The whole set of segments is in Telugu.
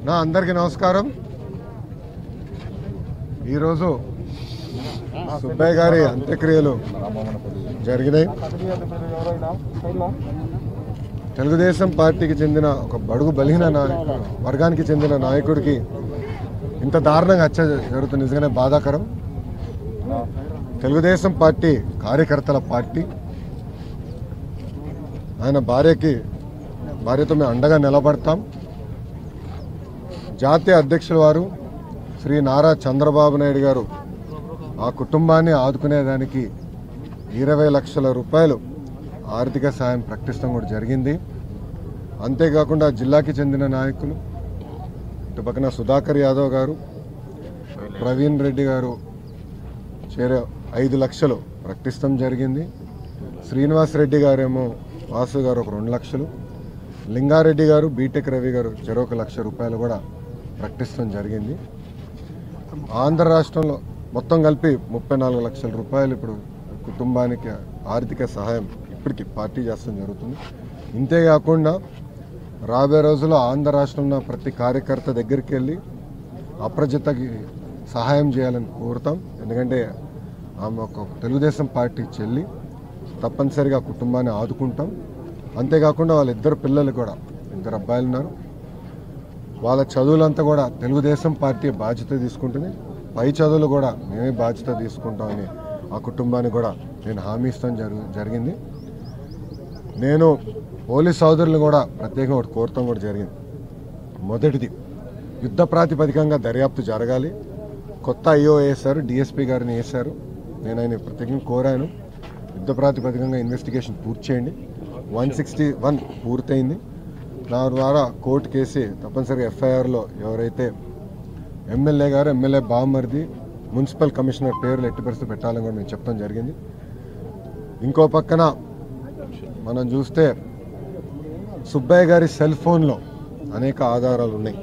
నా అందరికీ నమస్కారం ఈరోజు సుబ్బయ్య గారి అంత్యక్రియలు జరిగినాయి తెలుగుదేశం పార్టీకి చెందిన ఒక బడుగు బలహీన నాయ- వర్గానికి చెందిన నాయకుడికి ఇంత దారుణంగా హత్య జరుగుతుంది నిజంగానే బాధాకరం తెలుగుదేశం పార్టీ కార్యకర్తల పార్టీ ఆయన భార్యకి భార్యతో మేము అండగా నిలబడతాం జాతీయ అధ్యక్షుల వారు శ్రీ నారా చంద్రబాబు నాయుడు గారు ఆ కుటుంబాన్ని ఆదుకునేదానికి ఇరవై లక్షల రూపాయలు ఆర్థిక సాయం ప్రకటిస్తాం కూడా జరిగింది అంతేకాకుండా జిల్లాకి చెందిన నాయకులు ఇటు పక్కన సుధాకర్ యాదవ్ గారు ప్రవీణ్ రెడ్డి గారు చేరే ఐదు లక్షలు ప్రకటిస్తాం జరిగింది శ్రీనివాస్ రెడ్డి గారేమో వాసు గారు ఒక రెండు లక్షలు లింగారెడ్డి గారు బీటెక్ రవి గారు చెరొక లక్ష రూపాయలు కూడా ప్రకటిస్తాం జరిగింది ఆంధ్ర రాష్ట్రంలో మొత్తం కలిపి ముప్పై నాలుగు లక్షల రూపాయలు ఇప్పుడు కుటుంబానికి ఆర్థిక సహాయం ఇప్పటికి పార్టీ చేస్తాం జరుగుతుంది ఇంతేకాకుండా రాబోయే రోజుల్లో ఆంధ్ర రాష్ట్రంలో ప్రతి కార్యకర్త దగ్గరికి వెళ్ళి అప్రజితకి సహాయం చేయాలని కోరుతాం ఎందుకంటే ఆమె ఒక తెలుగుదేశం పార్టీ చెల్లి తప్పనిసరిగా కుటుంబాన్ని ఆదుకుంటాం అంతేకాకుండా వాళ్ళ ఇద్దరు పిల్లలు కూడా ఇద్దరు అబ్బాయిలు ఉన్నారు వాళ్ళ చదువులంతా కూడా తెలుగుదేశం పార్టీ బాధ్యత తీసుకుంటుంది పై చదువులు కూడా మేమే బాధ్యత తీసుకుంటామని ఆ కుటుంబాన్ని కూడా నేను హామీ ఇస్తాం జరుగు జరిగింది నేను పోలీస్ సోదరులు కూడా ప్రత్యేకంగా ఒకటి కోరటం కూడా జరిగింది మొదటిది యుద్ధ ప్రాతిపదికంగా దర్యాప్తు జరగాలి కొత్త ఐఓ వేశారు డిఎస్పీ గారిని వేశారు నేను ఆయన ప్రత్యేకంగా కోరాను యుద్ధ ప్రాతిపదికంగా ఇన్వెస్టిగేషన్ పూర్తి చేయండి వన్ సిక్స్టీ వన్ పూర్తయింది నా ద్వారా కోర్టు కేసి తప్పనిసరిగా ఎఫ్ఐఆర్లో ఎవరైతే ఎమ్మెల్యే గారు ఎమ్మెల్యే బామ్మర్ది మున్సిపల్ కమిషనర్ పేర్లు ఎట్టి పరిస్థితి పెట్టాలని కూడా మేము చెప్పడం జరిగింది ఇంకో పక్కన మనం చూస్తే సుబ్బయ్య గారి సెల్ ఫోన్లో అనేక ఆధారాలు ఉన్నాయి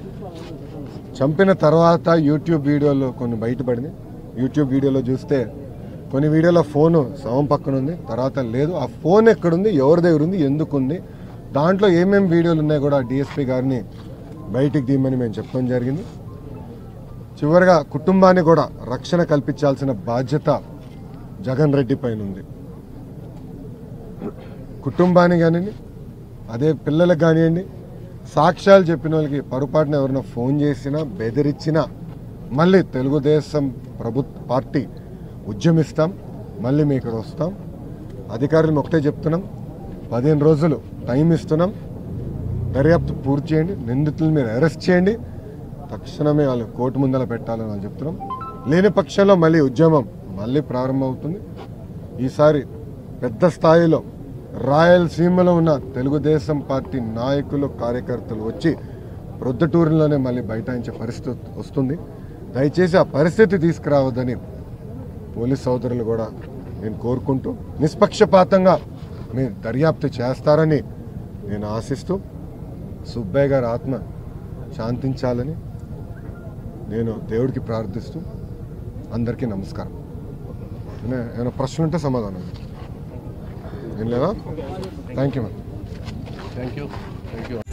చంపిన తర్వాత యూట్యూబ్ వీడియోలో కొన్ని బయటపడింది యూట్యూబ్ వీడియోలో చూస్తే కొన్ని వీడియోలో ఫోను శవం పక్కన ఉంది తర్వాత లేదు ఆ ఫోన్ ఎక్కడుంది ఎవరి దగ్గర ఉంది ఎందుకు ఉంది దాంట్లో ఏమేమి వీడియోలు ఉన్నాయి కూడా డిఎస్పీ గారిని బయటికి తీయమని మేము చెప్పడం జరిగింది చివరిగా కుటుంబాన్ని కూడా రక్షణ కల్పించాల్సిన బాధ్యత జగన్ రెడ్డి పైన ఉంది కుటుంబానికి కానివ్వండి అదే పిల్లలకు కానివ్వండి సాక్ష్యాలు చెప్పిన వాళ్ళకి పొరపాటున ఎవరైనా ఫోన్ చేసినా బెదిరించినా మళ్ళీ తెలుగుదేశం ప్రభుత్వ పార్టీ ఉద్యమిస్తాం మళ్ళీ మీ ఇక్కడ వస్తాం అధికారులను ఒకటే చెప్తున్నాం పదిహేను రోజులు టైం ఇస్తున్నాం దర్యాప్తు పూర్తి చేయండి నిందితులను మీరు అరెస్ట్ చేయండి తక్షణమే వాళ్ళు కోర్టు ముందర పెట్టాలని వాళ్ళు చెప్తున్నాం లేని పక్షంలో మళ్ళీ ఉద్యమం మళ్ళీ ప్రారంభమవుతుంది ఈసారి పెద్ద స్థాయిలో రాయలసీమలో ఉన్న తెలుగుదేశం పార్టీ నాయకులు కార్యకర్తలు వచ్చి ప్రొద్దుటూరులోనే మళ్ళీ బైఠాయించే పరిస్థితి వస్తుంది దయచేసి ఆ పరిస్థితి తీసుకురావద్దని పోలీస్ సోదరులు కూడా నేను కోరుకుంటూ నిష్పక్షపాతంగా మీరు దర్యాప్తు చేస్తారని నేను ఆశిస్తూ సుబ్బయ్య గారి ఆత్మ శాంతించాలని నేను దేవుడికి ప్రార్థిస్తూ అందరికీ నమస్కారం ఏమైనా ఏమైనా ప్రశ్నలు ఉంటే సమాధానం ఏం లేదా thank you ma'am thank you thank you